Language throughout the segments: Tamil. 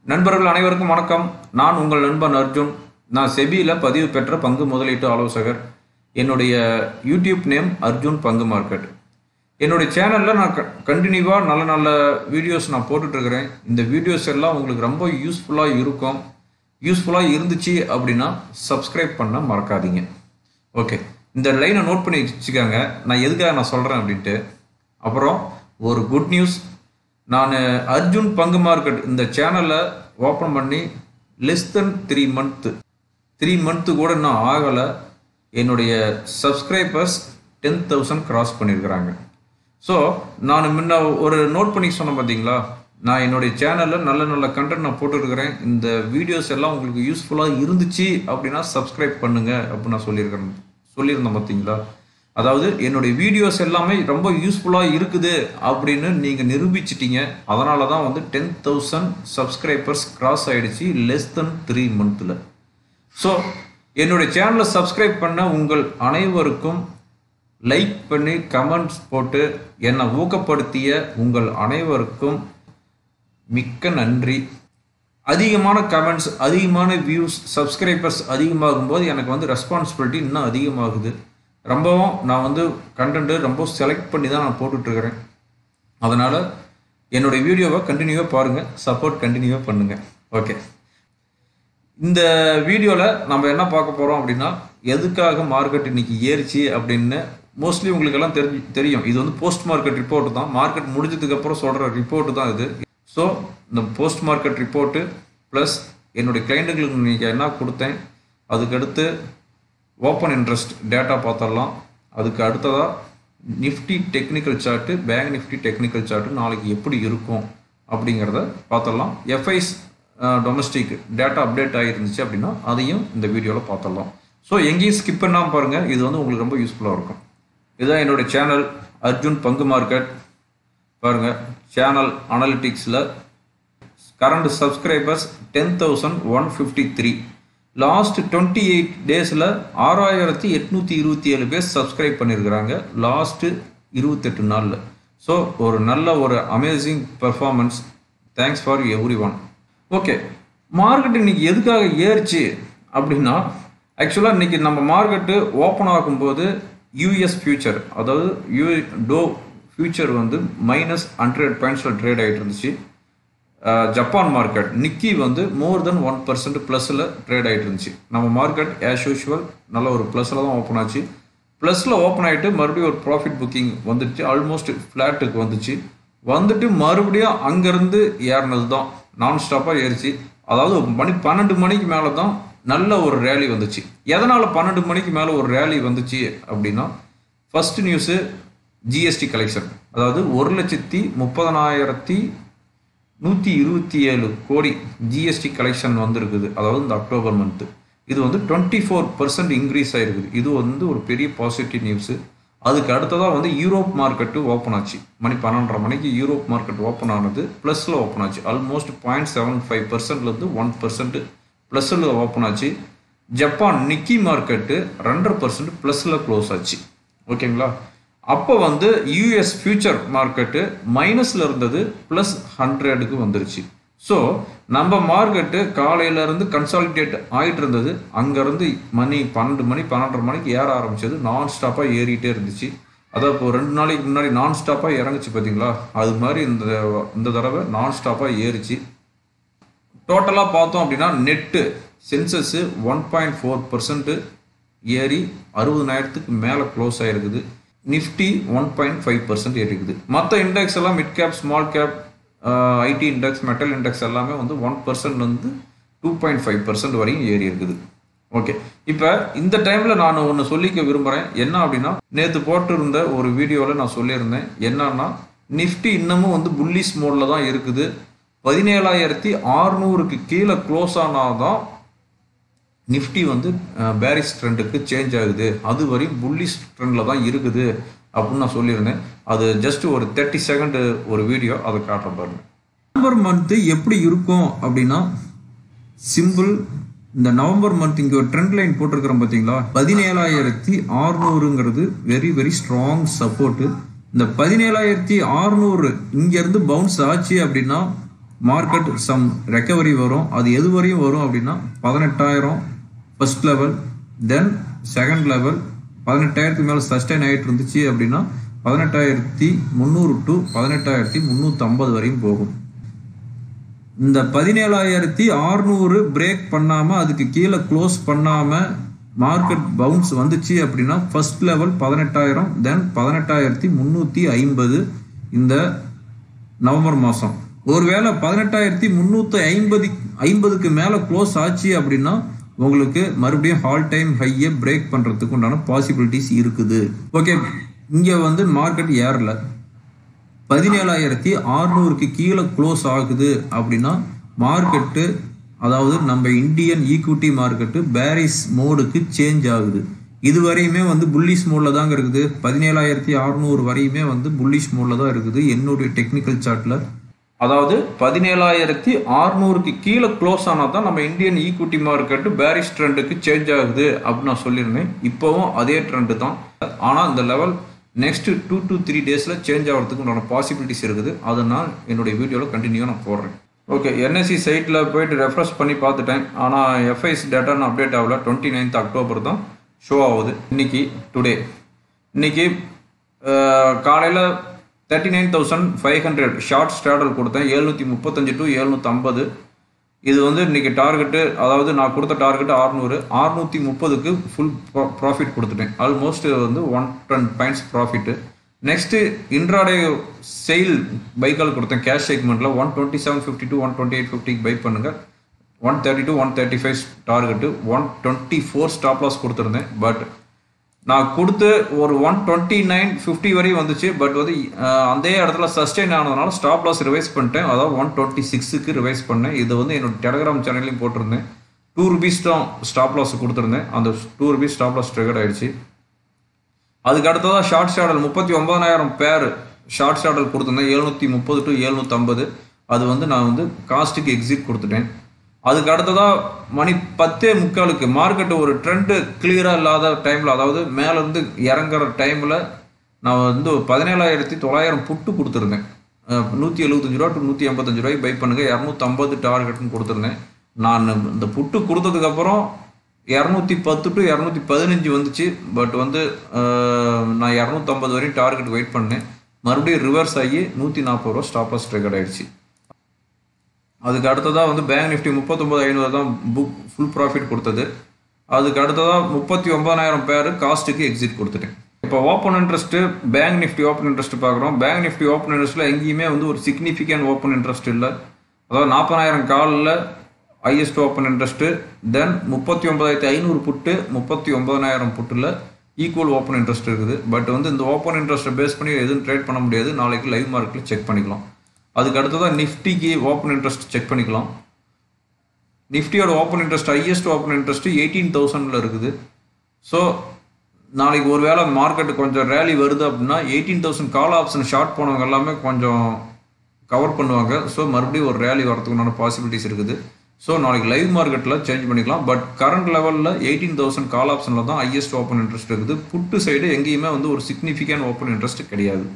நண்பர்கள் அனைவருக்கும் வணக்கம் நான் உங்கள் நண்பன் அர்ஜுன் நான் செபியில் பதிவு பெற்ற பங்கு முதலீட்டு ஆலோசகர் என்னுடைய யூடியூப் நேம் அர்ஜுன் பங்கு மார்க்கெட் என்னுடைய சேனலில் நான் கண்டினியூவாக நல்ல நல்ல வீடியோஸ் நான் போட்டுட்ருக்கிறேன் இந்த வீடியோஸ் எல்லாம் உங்களுக்கு ரொம்ப யூஸ்ஃபுல்லாக இருக்கும் யூஸ்ஃபுல்லாக இருந்துச்சு அப்படின்னா சப்ஸ்கிரைப் பண்ண மறக்காதீங்க ஓகே இந்த லைனை நோட் பண்ணி வச்சுக்கோங்க நான் எதுக்காக நான் சொல்கிறேன் அப்படின்ட்டு அப்புறம் ஒரு குட் நியூஸ் நான் அர்ஜுன் பங்கு மார்க்கெட் இந்த சேனலை ஓப்பன் பண்ணி less than three month three month கூட இன்னும் ஆகலை என்னுடைய சப்ஸ்கிரைபர்ஸ் டென் தௌசண்ட் கிராஸ் பண்ணியிருக்கிறாங்க ஸோ நான் முன்ன ஒரு நோட் பண்ணி சொன்னேன் பார்த்தீங்களா நான் என்னுடைய சேனலில் நல்ல நல்ல கண்டென்ட் நான் போட்டுருக்கிறேன் இந்த வீடியோஸ் எல்லாம் உங்களுக்கு யூஸ்ஃபுல்லாக இருந்துச்சு அப்படின்னா சப்ஸ்கிரைப் பண்ணுங்க அப்படின்னு நான் சொல்லியிருக்கிறேன் சொல்லியிருந்தேன் பார்த்தீங்களா அதாவது என்னுடைய வீடியோஸ் எல்லாமே ரொம்ப யூஸ்ஃபுல்லாக இருக்குது அப்படின்னு நீங்கள் நிரூபிச்சிட்டீங்க அதனால தான் வந்து டென் தௌசண்ட் சப்ஸ்கிரைபர்ஸ் கிராஸ் ஆயிடுச்சு லெஸ் தென் த்ரீ மந்த்தில் ஸோ என்னுடைய சேனலை சப்ஸ்கிரைப் பண்ண உங்கள் அனைவருக்கும் லைக் பண்ணி கமெண்ட்ஸ் போட்டு என்னை ஊக்கப்படுத்திய உங்கள் அனைவருக்கும் மிக்க நன்றி அதிகமான கமெண்ட்ஸ் அதிகமான வியூஸ் சப்ஸ்கிரைபர்ஸ் அதிகமாகும் போது எனக்கு வந்து ரெஸ்பான்சிபிலிட்டி இன்னும் அதிகமாகுது ரொம்பவும் நான் வந்து கண்டென்ட்டு ரொம்ப செலக்ட் பண்ணி தான் நான் போட்டுட்ருக்கிறேன் அதனால் என்னுடைய வீடியோவை கண்டினியூவாக பாருங்கள் சப்போர்ட் கண்டினியூவாக பண்ணுங்கள் ஓகே இந்த வீடியோவில் நம்ம என்ன பார்க்க போகிறோம் அப்படின்னா எதுக்காக மார்க்கெட் இன்னைக்கு ஏறிச்சு அப்படின்னு மோஸ்ட்லி உங்களுக்கு எல்லாம் தெரிஞ்சு தெரியும் இது வந்து போஸ்ட் மார்க்கெட் ரிப்போர்ட் தான் மார்க்கெட் முடிஞ்சதுக்கு அப்புறம் சொல்கிற ரிப்போர்ட் தான் இது ஸோ இந்த போஸ்ட் மார்க்கெட் ரிப்போர்ட்டு ப்ளஸ் என்னுடைய கிளைண்ட்டுகளுக்கு இன்னைக்கு என்ன கொடுத்தேன் அதுக்கடுத்து ஓப்பன் இன்ட்ரெஸ்ட் டேட்டா பார்த்துடலாம் அதுக்கு அடுத்ததாக Nifty technical chart bank Nifty technical chart நாளைக்கு எப்படி இருக்கும் அப்படிங்கிறத பார்த்துடலாம் எஃப்ஐஸ் டொமஸ்டிக் டேட்டா அப்டேட் ஆகிருந்துச்சு அப்படின்னா அதையும் இந்த வீடியோவில் பார்த்துடலாம் ஸோ எங்கேயும் ஸ்கிப் பண்ணாமல் பாருங்கள் இது வந்து உங்களுக்கு ரொம்ப யூஸ்ஃபுல்லாக இருக்கும் இதுதான் என்னுடைய சேனல் அர்ஜுன் பங்கு மார்க்கெட் பாருங்கள் சேனல் அனாலிட்டிக்ஸில் current subscribers ten thousand one fifty three last twenty eight டேஸில் ஆறாயிரத்தி எட்நூற்றி இருபத்தி ஏழு பேர் சப்ஸ்கிரைப் பண்ணியிருக்கிறாங்க லாஸ்ட்டு இருபத்தெட்டு நாளில் ஸோ ஒரு நல்ல ஒரு amazing performance thanks for every one okay market இன்னைக்கு எதுக்காக ஏறிச்சு அப்படின்னா ஆக்சுவலாக இன்னைக்கு நம்ம மார்க்கெட்டு ஓப்பன் ஆகும்போது யூஎஸ் ஃபியூச்சர் அதாவது யூ டோ ஃபியூச்சர் வந்து மைனஸ் ஹண்ட்ரட் பாயிண்ட்ஸில் ட்ரேட் ஆகிட்டு இருந்துச்சு ஜப்பான் மார்க்கெட் நிக்கி வந்து மோர் தென் ஒன் பர்சன்ட் ப்ளஸில் ட்ரேட் ஆகிட்டு இருந்துச்சு நம்ம மார்க்கெட் ஆஸ் யூஷுவல் நல்ல ஒரு ப்ளஸில் தான் ஓப்பன் ஆச்சு ப்ளஸில் ஓப்பன் ஆகிட்டு மறுபடியும் ஒரு ப்ராஃபிட் புக்கிங் வந்துடுச்சு ஆல்மோஸ்ட் ஃப்ளாட்டுக்கு வந்துச்சு வந்துட்டு மறுபடியும் அங்கேருந்து ஏறினது தான் நான் ஸ்டாப்பாக ஏறிச்சு அதாவது மணி பன்னெண்டு மணிக்கு மேலே தான் நல்ல ஒரு ரேலி வந்துச்சு எதனால் பன்னெண்டு மணிக்கு மேலே ஒரு ரேலி வந்துச்சு அப்படின்னா ஃபர்ஸ்ட் நியூஸு ஜிஎஸ்டி கலெக்ஷன் அதாவது ஒரு லட்சத்தி முப்பதனாயிரத்தி நூற்றி இருபத்தி ஏழு கோடி ஜிஎஸ்டி கலெக்ஷன் வந்திருக்குது அதாவது இந்த அக்டோபர் மந்த்து இது வந்து டுவெண்ட்டி ஃபோர் பர்சன்ட் இன்க்ரீஸ் ஆகிருக்குது இது வந்து ஒரு பெரிய பாசிட்டிவ் நியூஸு அதுக்கு அடுத்ததாக வந்து யூரோப் மார்க்கெட்டு ஓப்பன் ஆச்சு மணி பன்னெண்டரை மணிக்கு யூரோப் மார்க்கெட் ஓப்பன் ஆனது ப்ளஸில் ஓப்பன் ஆச்சு ஆல்மோஸ்ட் பாயிண்ட் செவன் ஃபைவ் பர்சன்ட்லேருந்து ஒன் பர்சன்ட் ப்ளஸில் ஓப்பன் ஆச்சு ஜப்பான் நிக்கி மார்க்கெட்டு ரெண்டரை பர்சன்ட் ப்ளஸில் க்ளோஸ் ஆச்சு ஓகேங்களா அப்போ வந்து யூஎஸ் ஃபியூச்சர் மார்க்கெட்டு மைனஸில் இருந்தது ப்ளஸ் ஹண்ட்ரடுக்கு வந்துருச்சு ஸோ நம்ம மார்க்கெட்டு காலையிலேருந்து கன்சாலிடேட் ஆகிட்டு இருந்தது அங்கேருந்து மணி பன்னெண்டு மணி பன்னெண்டரை மணிக்கு ஏற ஆரம்பிச்சது நான் ஸ்டாப்பாக ஏறிட்டே இருந்துச்சு அதாவது இப்போ ரெண்டு நாளைக்கு முன்னாடி நான் ஸ்டாப்பாக இறங்குச்சு பார்த்தீங்களா அது மாதிரி இந்த இந்த தடவை நான் ஸ்டாப்பாக ஏறிச்சு டோட்டலாக பார்த்தோம் அப்படின்னா net sensex one point four percent ஏறி அறுபதனாயிரத்துக்கு மேலே க்ளோஸ் ஆகிருக்குது Nifty one point five percent ஏறிக்குது மற்ற இண்டெக்ஸ் எல்லாம் mid cap small cap IT index metal index எல்லாமே வந்து ஒன் பர்சன்ட் வந்து டூ பாயிண்ட் ஃபைவ் பர்சன்ட் வரையும் ஏறி இருக்குது ஓகே இப்போ இந்த டைமில் நான் ஒன்று சொல்லிக்க விரும்புகிறேன் என்ன அப்படின்னா நேற்று போட்டிருந்த ஒரு வீடியோவில் நான் சொல்லியிருந்தேன் என்னன்னா நிஃப்டி இன்னமும் வந்து புல்லிஸ் மோடில் தான் இருக்குது பதினேழாயிரத்தி ஆறுநூறுக்கு கீழே க்ளோஸ் ஆனாதான் நிஃப்டி வந்து பேரிஸ் ட்ரெண்டுக்கு சேஞ்ச் ஆகுது அது வரை புல்லிஸ் ட்ரெண்டில் தான் இருக்குது அப்படின்னு நான் சொல்லியிருந்தேன் அது ஜஸ்ட் ஒரு தேர்ட்டி செகண்ட் ஒரு வீடியோ அதை காட்டுற பாருங்க நவம்பர் மந்த்து எப்படி இருக்கும் அப்படின்னா சிம்பிள் இந்த நவம்பர் மந்த் இங்கே ஒரு ட்ரெண்ட் லைன் போட்டிருக்கிறோம் பார்த்தீங்களா பதினேழாயிரத்தி ஆறுநூறுங்கிறது வெரி வெரி ஸ்ட்ராங் சப்போர்ட்டு இந்த பதினேழாயிரத்தி ஆறுநூறு இங்கேருந்து பவுன்ஸ் ஆச்சு அப்படின்னா மார்க்கெட் சம் ரெக்கவரி வரும் அது எது வரையும் வரும் அப்படின்னா பதினெட்டாயிரம் first level then second level பதினெட்டாயிரத்துக்கு மேலே சஸ்டைன் ஆகிட்டு இருந்துச்சு அப்படின்னா பதினெட்டாயிரத்தி முந்நூறு டு பதினெட்டாயிரத்தி முந்நூற்றம்பது வரையும் போகும் இந்த பதினேழாயிரத்தி ஆறுநூறு பிரேக் பண்ணாமல் அதுக்கு கீழே க்ளோஸ் பண்ணாமல் மார்க்கெட் பவுன்ஸ் வந்துச்சு அப்படின்னா ஃபர்ஸ்ட் லெவல் பதினெட்டாயிரம் தென் பதினெட்டாயிரத்தி முந்நூற்றி ஐம்பது இந்த நவம்பர் மாதம் ஒருவேளை பதினெட்டாயிரத்தி முந்நூற்றி ஐம்பது ஐம்பதுக்கு மேலே க்ளோஸ் ஆச்சு அப்படின்னா உங்களுக்கு மறுபடியும் ஹால் டைம் ஹையை பிரேக் பண்ணுறதுக்கு உண்டான பாசிபிலிட்டிஸ் இருக்குது ஓகே இங்கே வந்து மார்க்கெட் ஏறல பதினேழாயிரத்தி ஆறுநூறுக்கு கீழே க்ளோஸ் ஆகுது அப்படின்னா மார்க்கெட்டு அதாவது நம்ம இந்தியன் ஈக்விட்டி மார்க்கெட்டு பேரிஸ் மோடுக்கு சேஞ்ச் ஆகுது இது வரையுமே வந்து புல்லிஷ் மோடில் தாங்க இருக்குது பதினேழாயிரத்தி அறுநூறு வரையுமே வந்து புல்லிஷ் மோடில் தான் இருக்குது என்னுடைய டெக்னிக்கல் சார்ட்டில் அதாவது பதினேழாயிரத்தி ஆறுநூறுக்கு கீழே க்ளோஸ் ஆனால் தான் நம்ம இந்தியன் ஈக்விட்டி மார்க்கெட்டு பேரிஸ் ட்ரெண்டுக்கு சேஞ்ச் ஆகுது அப்படின்னு நான் சொல்லியிருந்தேன் இப்போவும் அதே ட்ரெண்டு தான் ஆனால் இந்த level next two to three டேஸில் சேஞ்ச் ஆகிறதுக்கு உண்டான பாசிபிலிட்டிஸ் இருக்குது அதை நான் என்னுடைய வீடியோவில் கண்டினியூவாக நான் போடுறேன் ஓகே என்எஸ்சி சைட்டில் போயிட்டு ரெஃப்ரெஷ் பண்ணி பார்த்துட்டேன் ஆனால் எஃப்ஐஸ் டேட்டான்னு அப்டேட் ஆகல டுவெண்ட்டி நைன்த் அக்டோபர் தான் ஷோ ஆகுது இன்னைக்கு டுடே இன்னைக்கு காலையில் thirty nine thousand five hundred short straddle கொடுத்தேன் எழுநூற்றி முப்பத்தஞ்சு டு எழுநூற்றி ஐம்பது இது வந்து இன்னைக்கு டார்கெட்டு அதாவது நான் கொடுத்த டார்கெட் ஆறுநூறு ஆறுநூற்றி முப்பதுக்கு ஃபுல் ப்ராஃபிட் கொடுத்துட்டேன் ஆல்மோஸ்ட் வந்து one ten points profit next intraday SAIL buy call கொடுத்தேன் கேஷ் செக்மெண்ட்டில் one twenty seven fifty two one twenty eight ஃபிஃப்டிக்கு பை பண்ணுங்கள் one thirty two one thirty five target one twenty four stop loss கொடுத்துருந்தேன் பட் நான் கொடுத்து ஒரு ஒன் டுவெண்ட்டி நைன் ஃபிஃப்டி வரையும் வந்துச்சு பட் வந்து அதே இடத்துல சஸ்டெயின் ஆனதுனால ஸ்டாப் லாஸ் ரிவைஸ் பண்ணிட்டேன் அதாவது ஒன் டுவெண்ட்டி சிக்ஸுக்கு ரிவைஸ் பண்ணேன் இது வந்து என்னோட டெலகிராம் சேனல்லையும் போட்டிருந்தேன் டூ ருபீஸ் தான் ஸ்டாப் லாஸ் கொடுத்துருந்தேன் அந்த two rupees stop loss trigger ஆயிடுச்சு அதுக்கு அடுத்ததாக ஷார்ட் ஷாடல் முப்பத்தி ஒன்பதாயிரம் பேர் ஷார்ட் ஷாடல் கொடுத்துருந்தேன் எழுநூற்றி முப்பது டு எழுநூற்றம்பது அது வந்து நான் வந்து காஸ்ட்டுக்கு எக்ஸிட் கொடுத்துட்டேன் அதுக்கு அடுத்ததாக மணி பத்தே முக்காலுக்கு மார்க்கெட்டு ஒரு ட்ரெண்டு கிளியராக இல்லாத டைமில் அதாவது மேலேருந்து இறங்குற டைமில் நான் வந்து பதினேழாயிரத்தி தொள்ளாயிரம் புட்டு கொடுத்துருந்தேன் நூற்றி எழுபத்தஞ்சு ரூபா டு நூற்றி எண்பத்தஞ்சு ரூபாய்க்கு பை பண்ணுங்கள் இரநூத்தம்பது டார்கெட்னு கொடுத்துருந்தேன் நான் இந்த புட்டு கொடுத்ததுக்கப்புறம் இரநூத்தி பத்து டு இரநூத்தி பதினஞ்சு வந்துச்சு பட் வந்து நான் இரநூத்தம்பது வரையும் டார்கெட் வெயிட் பண்ணேன் மறுபடியும் ரிவர்ஸ் ஆகி நூற்றி நாற்பது ரூபா ஸ்டாப் லாஸ் ட்ரிகர் ஆயிடுச்சு அதுக்கு அடுத்ததாக வந்து பேங்க் நிஃப்டி முப்பத்தொம்பது ஐநூறு தான் புக் ஃபுல் ப்ராஃபிட் கொடுத்தது அதுக்கு அடுத்ததாக முப்பத்தி ஒன்பதாயிரம் பேர் காஸ்ட்டுக்கு எக்ஸிட் கொடுத்துட்டேன் இப்போ open interest bank Nifty open interest பார்க்குறோம் பேங்க் நிஃப்டி ஓப்பன் இன்ட்ரெஸ்ட்டில் எங்கேயுமே வந்து ஒரு சிக்னிஃபிகண்ட் ஓப்பன் இன்ட்ரெஸ்ட் இல்லை அதாவது நாற்பதாயிரம் காலில் ஹையஸ்ட் ஓப்பன் இன்ட்ரெஸ்ட்டு தென் முப்பத்தி ஒன்பதாயிரத்தி ஐநூறு புட்டு முப்பத்தி ஒன்பதாயிரம் புட்டில் ஈக்குவல் ஓப்பன் இன்ட்ரெஸ்ட் இருக்குது பட் வந்து இந்த ஓப்பன் இன்ட்ரெஸ்ட்டை பேஸ் பண்ணி எதுவும் ட்ரேட் பண்ண முடியாது நாளைக்கு லைவ் மார்க்கெட்டில் செக் பண்ணிக்கலாம் அதுக்கு அடுத்ததாக நிஃப்டிக்கு ஓப்பன் இன்ட்ரெஸ்ட் செக் பண்ணிக்கலாம் நிஃப்டியோட open interest highest open interest eighteen தௌசண்டில் இருக்குது ஸோ நாளைக்கு ஒரு வேளை மார்க்கெட்டு கொஞ்சம் ரேலி வருது அப்படின்னா eighteen thousand call option short போனவங்க எல்லாமே கொஞ்சம் கவர் பண்ணுவாங்க ஸோ மறுபடியும் ஒரு ரேலி வரதுக்குண்டான பாசிபிலிட்டிஸ் இருக்குது ஸோ நாளைக்கு லைவ் மார்க்கெட்டில் சேஞ்ச் பண்ணிக்கலாம் பட் கரண்ட் லெவலில் எயிட்டீன் தௌசண்ட் கால் ஆப்ஷனில் தான் ஹையஸ்ட் ஓப்பன் இன்ட்ரெஸ்ட் இருக்குது புட்டு சைடு எங்கேயுமே வந்து ஒரு சிக்னிஃபிகண்ட் ஓப்பன் இன்ட்ரெஸ்ட் கிடையாது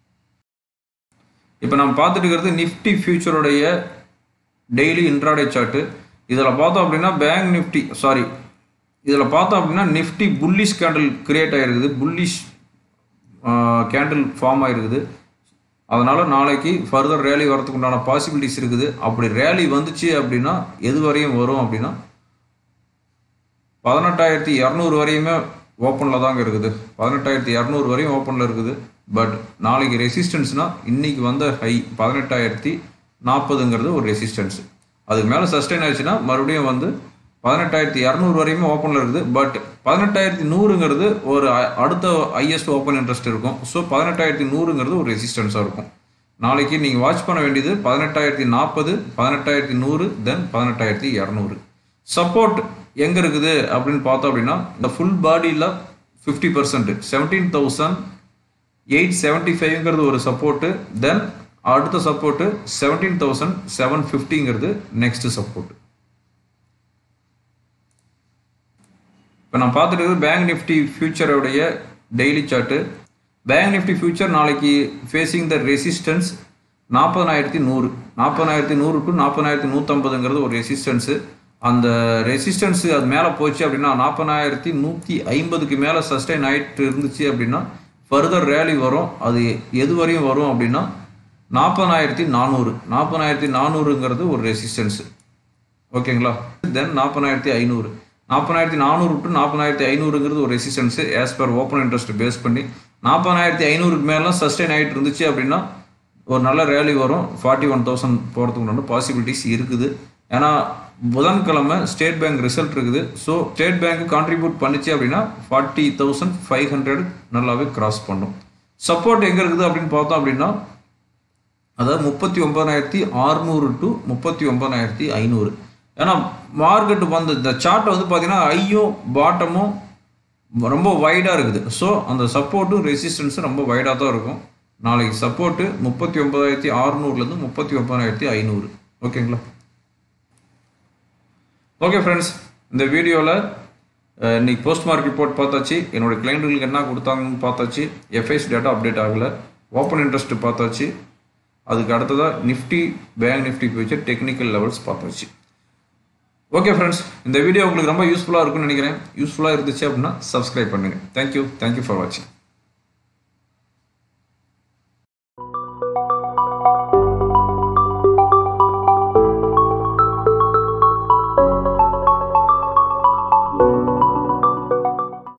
இப்போ நம்ம பார்த்துட்டு இருக்கிறது நிஃப்டி ஃபியூச்சருடைய டெய்லி இன்ட்ராடே சார்ட்டு இதில் பார்த்தோம் அப்படின்னா பேங்க் நிஃப்டி சாரி இதில் பார்த்தோம் அப்படின்னா நிஃப்டி புல்லிஷ் கேண்டில் கிரியேட் ஆகிருக்குது புல்லிஷ் கேண்டில் ஃபார்ம் ஆகிருக்குது அதனால் நாளைக்கு ஃபர்தர் ரேலி வரதுக்கு உண்டான பாசிபிலிட்டிஸ் இருக்குது அப்படி ரேலி வந்துச்சு அப்படின்னா எது வரையும் வரும் அப்படின்னா பதினெட்டாயிரத்தி இரநூறு வரையுமே ஓப்பனில் தாங்க இருக்குது பதினெட்டாயிரத்தி இரநூறு வரையும் ஓப்பனில் இருக்குது பட் நாளைக்கு ரெசிஸ்டன்ஸ்னால் இன்னைக்கு வந்த ஹை பதினெட்டாயிரத்தி நாற்பதுங்கிறது ஒரு ரெசிஸ்டன்ஸ் அதுக்கு மேலே சஸ்டெயின் ஆயிடுச்சுன்னா மறுபடியும் வந்து பதினெட்டாயிரத்தி இரநூறு வரையுமே ஓப்பனில் இருக்குது பட் பதினெட்டாயிரத்தி நூறுங்கிறது ஒரு அடுத்த ஹையஸ்ட் ஓப்பன் இன்ட்ரெஸ்ட் இருக்கும் ஸோ பதினெட்டாயிரத்தி நூறுங்கிறது ஒரு ரெசிஸ்டன்ஸாக இருக்கும் நாளைக்கு நீங்கள் வாட்ச் பண்ண வேண்டியது பதினெட்டாயிரத்தி நாற்பது பதினெட்டாயிரத்தி நூறு தென் பதினெட்டாயிரத்தி இரநூறு சப்போர்ட் எங்கே இருக்குது அப்படின்னு பார்த்தோம் அப்படின்னா இந்த ஃபுல் பாடியில் fifty percent seventeen thousand eight seventy ஃபைவ்ங்கிறது ஒரு சப்போர்ட்டு தென் அடுத்த சப்போர்ட்டு செவன்டீன் தௌசண்ட் செவன் ஃபிஃப்டிங்கிறது நெக்ஸ்ட் சப்போர்ட் இப்போ நான் பார்த்துட்டு இருக்கிறது பேங்க் நிஃப்டி ஃபியூச்சருடைய daily chart bank Nifty future நாளைக்கு ஃபேஸிங் த ரெசிஸ்டன்ஸ் நாற்பதனாயிரத்தி நூறு நாற்பதனாயிரத்தி நூறு டு நாற்பதனாயிரத்தி நூற்றம்பதுங்கிறது ஒரு ரெசிஸ்டன்ஸு அந்த ரெசிஸ்டன்ஸு அது மேலே போச்சு அப்படின்னா நாற்பதாயிரத்தி நூற்றி ஐம்பதுக்கு மேலே சஸ்டைன் ஆகிட்டு இருந்துச்சு அப்படின்னா ஃபர்தர் ரேலி வரும் அது எது வரையும் வரும் அப்படின்னா நாற்பதாயிரத்தி நானூறு நாற்பதாயிரத்தி நானூறுங்கிறது ஒரு ரெசிஸ்டன்ஸு ஓகேங்களா தென் நாற்பதாயிரத்தி ஐநூறு நாற்பதாயிரத்தி நானூறு டு நாற்பதாயிரத்தி ஐநூறுங்கிறது ஒரு resistance as per open interest base பண்ணி நாற்பதாயிரத்தி ஐநூறுக்கு மேலாம் சஸ்டைன் ஆகிட்டு இருந்துச்சு அப்படின்னா ஒரு நல்ல ரேலி வரும் ஃபார்ட்டி ஒன் தௌசண்ட் போகிறதுக்கு உண்டான பாசிபிலிட்டிஸ் இருக்குது ஏன்னா புதன்கிழமை ஸ்டேட் பேங்க் ரிசல்ட் இருக்குது ஸோ ஸ்டேட் பேங்க் கான்ட்ரிபியூட் பண்ணிச்சு அப்படின்னா ஃபார்ட்டி தௌசண்ட் ஃபைவ் ஹண்ட்ரட் நல்லாவே கிராஸ் பண்ணும் சப்போர்ட் எங்கே இருக்குது அப்படின்னு பார்த்தோம் அப்படின்னா அதாவது முப்பத்தி ஒன்பதாயிரத்தி அறுநூறு டு முப்பத்தி ஒன்பதாயிரத்தி ஐநூறு ஏன்னா மார்க்கெட் வந்து இந்த சார்ட்டை வந்து பார்த்தீங்கன்னா ஐயும் பாட்டமும் ரொம்ப வைடாக இருக்குது ஸோ அந்த சப்போர்ட்டும் ரெசிஸ்டன்ஸும் ரொம்ப வைடாக தான் இருக்கும் நாளைக்கு சப்போர்ட்டு முப்பத்தி ஒன்பதாயிரத்தி அறுநூறுலேருந்து முப்பத்தி ஒன்பதாயிரத்தி ஐநூறு ஓகேங்களா ஓகே ஃப்ரெண்ட்ஸ் இந்த வீடியோவில் இன்னைக்கு போஸ்ட் மார்க் ரிப்போர்ட் பார்த்தாச்சு என்னோட கிளைண்ட்டுகளுக்கு என்ன கொடுத்தாங்கன்னு பார்த்தாச்சு எஃப்ஐஸ் டேட்டா அப்டேட் ஆகலை ஓப்பன் இன்ட்ரெஸ்ட் பார்த்தாச்சு அதுக்கு அடுத்ததாக Nifty bank Nifty future technical levels பார்த்தாச்சு ஓகே ஃப்ரெண்ட்ஸ் இந்த வீடியோ உங்களுக்கு ரொம்ப யூஸ்ஃபுல்லாக இருக்கும்னு நினைக்கிறேன் யூஸ்ஃபுல்லாக இருந்துச்சு அப்படின்னா சப்ஸ்கிரைப் பண்ணுங்கள் தேங்க்யூ தேங்க்யூ ஃபார் வாட்சிங்